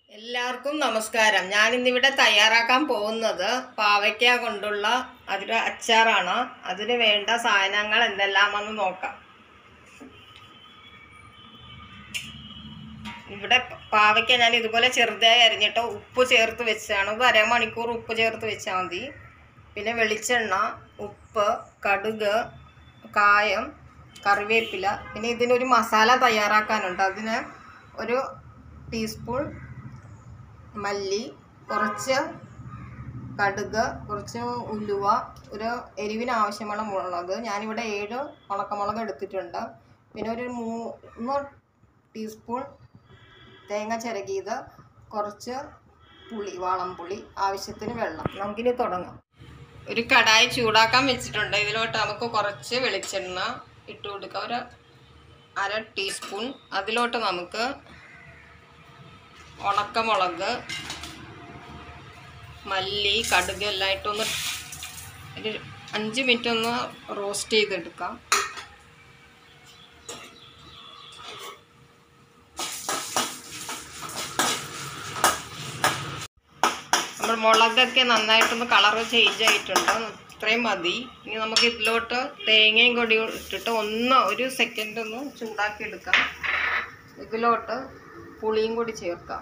എല്ലാവർക്കും നമസ്കാരം ഞാൻ ഇന്നിവിടെ തയ്യാറാക്കാൻ പോകുന്നത് പാവയ്ക്ക കൊണ്ടുള്ള അതൊരു അച്ചാറാണ് അതിന് വേണ്ട സാധനങ്ങൾ എന്തെല്ലാമെന്ന് നോക്കാം ഇവിടെ പാവയ്ക്ക ഞാൻ ഇതുപോലെ ചെറുതായി അരിഞ്ഞിട്ട് ഉപ്പ് ചേർത്ത് വെച്ചാണ് ഇത് അരമണിക്കൂർ ഉപ്പ് ചേർത്ത് വെച്ചാൽ മതി പിന്നെ വെളിച്ചെണ്ണ ഉപ്പ് കടുക് കായം കറിവേപ്പില പിന്നെ ഇതിനൊരു മസാല തയ്യാറാക്കാനുണ്ട് അതിന് ഒരു ടീസ്പൂൺ മല്ലി കുറച്ച് കടുക് കുറച്ച് ഉലുവ ഒരു എരിവിന് ആവശ്യമുള്ള മുളക് ഞാനിവിടെ ഏഴ് ഉണക്കമുളക് എടുത്തിട്ടുണ്ട് പിന്നെ ഒരു മൂന്ന് ടീസ്പൂൺ തേങ്ങ ചിരകിയത് കുറച്ച് പുളി വാളംപുളി ആവശ്യത്തിന് വെള്ളം നമുക്കിനി തുടങ്ങാം ഒരു കടായി ചൂടാക്കാൻ വെച്ചിട്ടുണ്ട് ഇതിലോട്ട് നമുക്ക് കുറച്ച് വെളിച്ചെണ്ണ ഇട്ട് കൊടുക്കാം ഒരു അര ടീസ്പൂൺ അതിലോട്ട് നമുക്ക് ഉണക്കമുളക് മല്ലി കടുക് എല്ലാം ഇട്ടൊന്ന് ഒരു അഞ്ച് മിനിറ്റ് ഒന്ന് റോസ്റ്റ് ചെയ്തെടുക്കാം നമ്മൾ മുളകൊക്കെ നന്നായിട്ടൊന്ന് കളറ് ചേഞ്ച് ആയിട്ടുണ്ട് ഇത്രയും മതി ഇനി നമുക്ക് ഇതിലോട്ട് തേങ്ങയും കൂടി ഇട്ടിട്ട് ഒന്ന് ഒരു സെക്കൻഡ് ഒന്ന് ചൂടാക്കി എടുക്കാം ഇതിലോട്ട് പുളിയും കൂടി ചേർക്കാം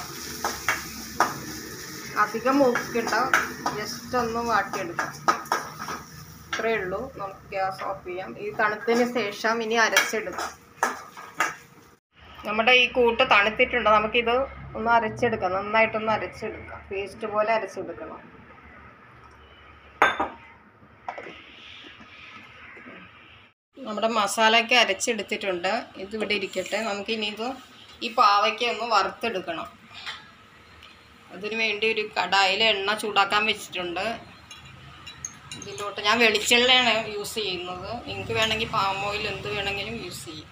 അധികം മൂക്കണ്ട ജസ്റ്റ് ഒന്ന് വാട്ടിയെടുക്കാം ഇത്രയേ ഉള്ളൂ നമുക്ക് ഗ്യാസ് ഓഫ് ചെയ്യാം ഈ തണുത്തതിന് ശേഷം ഇനി അരച്ചെടുക്കാം നമ്മുടെ ഈ കൂട്ട് തണുത്തിട്ടുണ്ട് നമുക്കിത് ഒന്ന് അരച്ചെടുക്കാം നന്നായിട്ടൊന്ന് അരച്ചെടുക്കാം പേസ്റ്റ് പോലെ അരച്ചെടുക്കണം നമ്മുടെ മസാലയൊക്കെ അരച്ചെടുത്തിട്ടുണ്ട് ഇത് ഇവിടെ ഇരിക്കട്ടെ നമുക്കിനി ഇത് ഈ പാവയ്ക്ക ഒന്ന് വറുത്തെടുക്കണം അതിന് വേണ്ടി ഒരു കടായിൽ എണ്ണ ചൂടാക്കാൻ വെച്ചിട്ടുണ്ട് ഇതിലോട്ട് ഞാൻ വെളിച്ചെണ്ണയാണ് യൂസ് ചെയ്യുന്നത് നിങ്ങൾക്ക് വേണമെങ്കിൽ പാം ഓയിൽ എന്ത് വേണമെങ്കിലും യൂസ് ചെയ്യാം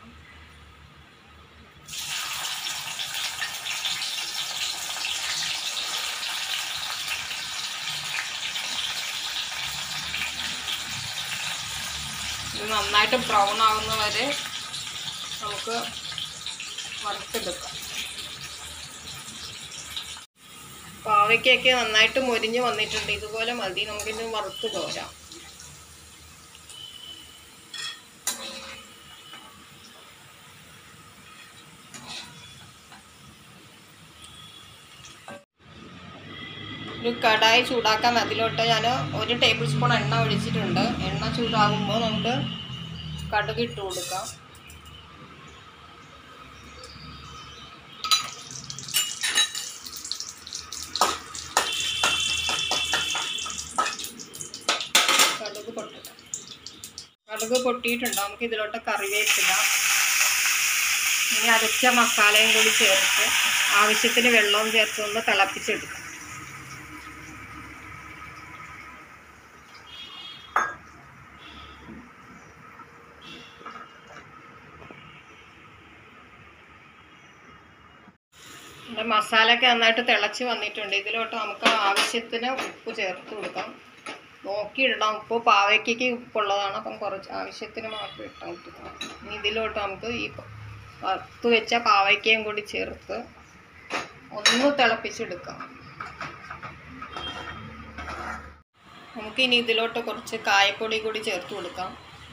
ഇത് നന്നായിട്ട് ബ്രൗൺ ആവുന്ന വരെ നമുക്ക് വറുത്തെടുക്കാം പാവയ്ക്കൊക്കെ നന്നായിട്ട് മൊരിഞ്ഞ് വന്നിട്ടുണ്ട് ഇതുപോലെ മതി നമുക്കിത് വറുത്ത് കോരാം ഒരു കടായി ചൂടാക്കാൻ അതിലോട്ട് ഞാൻ ഒരു ടേബിൾ സ്പൂൺ എണ്ണ ഒഴിച്ചിട്ടുണ്ട് എണ്ണ ചൂടാകുമ്പോൾ നമുക്ക് കടുക് ഇട്ട് കൊടുക്കാം കടുക് പൊട്ടട്ടെ കടുക് പൊട്ടിയിട്ടുണ്ട് നമുക്ക് ഇതിലോട്ട് കറിവേപ്പില ഇനി അരച്ച മസാലയും കൂടി ചേർത്ത് ആവശ്യത്തിന് വെള്ളവും ചേർത്ത് ഒന്ന് തിളപ്പിച്ചെടുക്കാം നമ്മുടെ മസാലയൊക്കെ നന്നായിട്ട് തിളച്ച് വന്നിട്ടുണ്ട് ഇതിലോട്ട് നമുക്ക് ആവശ്യത്തിന് ഉപ്പ് ചേർത്ത് കൊടുക്കാം നോക്കിയിടണം ഉപ്പ് പാവയ്ക്കയ്ക്ക് ഉപ്പുള്ളതാണ് അപ്പം കുറച്ച് ആവശ്യത്തിന് മാത്രം ഇട്ടാൽ കൊടുക്കാം ഇനി ഇതിലോട്ട് നമുക്ക് ഈ വറുത്ത് വെച്ച പാവയ്ക്കയും കൂടി ചേർത്ത് ഒന്ന് തിളപ്പിച്ചെടുക്കാം നമുക്കിനി ഇതിലോട്ട് കുറച്ച് കായപ്പൊടി കൂടി ചേർത്ത് കൊടുക്കാം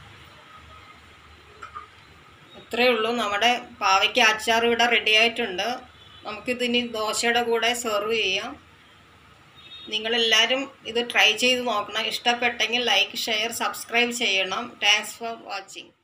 ഇത്രയേ ഉള്ളൂ നമ്മുടെ പാവയ്ക്ക അച്ചാർ ഇവിടെ റെഡി ആയിട്ടുണ്ട് നമുക്കിതിനി ദോശയുടെ കൂടെ സെർവ് ചെയ്യാം നിങ്ങളെല്ലാവരും ഇത് ട്രൈ ചെയ്ത് നോക്കണം ഇഷ്ടപ്പെട്ടെങ്കിൽ ലൈക്ക് ഷെയർ സബ്സ്ക്രൈബ് ചെയ്യണം താങ്ക്സ് ഫോർ വാച്ചിങ്